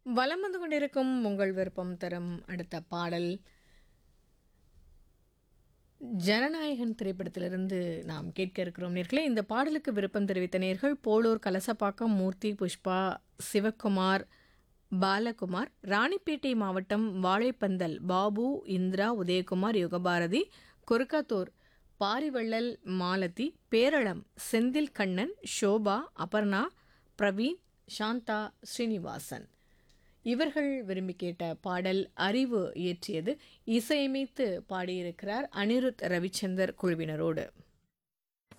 வலம் வந்து கொண்டிருக்கும் உங்கள் விருப்பம் தரும் அடுத்த பாடல் ஜனநாயகன் திரைப்படத்திலிருந்து நாம் கேட்க இருக்கிறோம் நேர்களே இந்த பாடலுக்கு விருப்பம் தெரிவித்த நேர்கள் போலூர் கலசப்பாக்கம் மூர்த்தி புஷ்பா சிவக்குமார் பாலகுமார் ராணிப்பேட்டை மாவட்டம் வாழைப்பந்தல் பாபு இந்திரா உதயகுமார் யுகபாரதி கொருக்காத்தூர் பாரிவள்ளல் மாலதி பேரளம் செந்தில் கண்ணன் ஷோபா அபர்ணா பிரவீன் சாந்தா ஸ்ரீனிவாசன் இவர்கள் விரும்பி கேட்ட பாடல் அறிவு இயற்றியது இசையமைத்து பாடியிருக்கிறார் அனிருத் ரவிச்சந்தர் குழுவினரோடு